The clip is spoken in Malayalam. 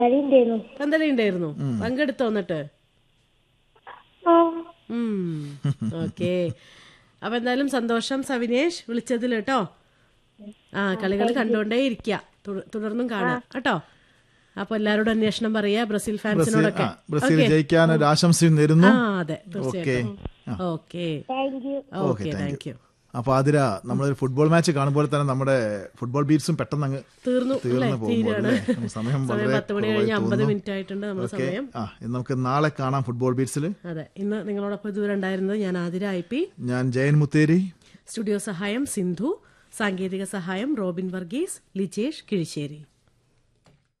കളിയുണ്ടായിരുന്നു പന്തളി ഉണ്ടായിരുന്നു പങ്കെടുത്തോ എന്നിട്ട് ആ ഓക്കെ അപ്പൊ എന്തായാലും സന്തോഷം സവിനേഷ് വിളിച്ചതിൽ കേട്ടോ ആ കളികൾ കണ്ടുകൊണ്ടേ ഇരിക്കുക തുട- തുടർന്നും കാണാം കേട്ടോ അപ്പൊ എല്ലാരോടും അന്വേഷണം പറയാ ബ്രസീൽ ബ്രസീൽ ഫാൻസിനോടൊക്കെ ആ, ബ്രസീൽ ജയിക്കാൻ ഒരു ആശംസയും നേരുന്നു ആ അതെ തീർച്ചയായിട്ടും okay thank you okay thank you അപ്പൊ അതിര നമ്മളൊരു ഫുട്ബോൾ മാച്ച് കാണുമ്പോൾ തന്നെ നമ്മുടെ ഫുട്ബോൾ ബീറ്റ്സും പെട്ടെന്ന് അങ്ങ് തീർന്നു അല്ലേ തീർന്നു പോകുമ്പോൾ തീരാണ് അല്ലേ? നമുക്ക് സമയം സമയം വളരെ പത്ത് മണി കുറവായി കഴിഞ്ഞ് അമ്പത് തോന്നുന്നു. മിനിറ്റ് ആയിട്ടുണ്ട് നമ്മുടെ ഓക്കെ സമയം ആ ഇന്ന് നമുക്ക് നാളെ കാണാം ഫുട്ബോൾ ബീറ്റ്സിൽ അതെ ഇന്ന് നിങ്ങളോടൊപ്പം ഇതുവരെ ഉണ്ടായിരുന്നത് ഞാൻ ആതിര ഐ പി ഞാൻ ജയൻ മുത്തേരി സ്റ്റുഡിയോ സഹായം സിന്ധു സാങ്കേതിക സഹായം റോബിൻ വർഗീസ് ലിജേഷ് കിഴിശ്ശേരി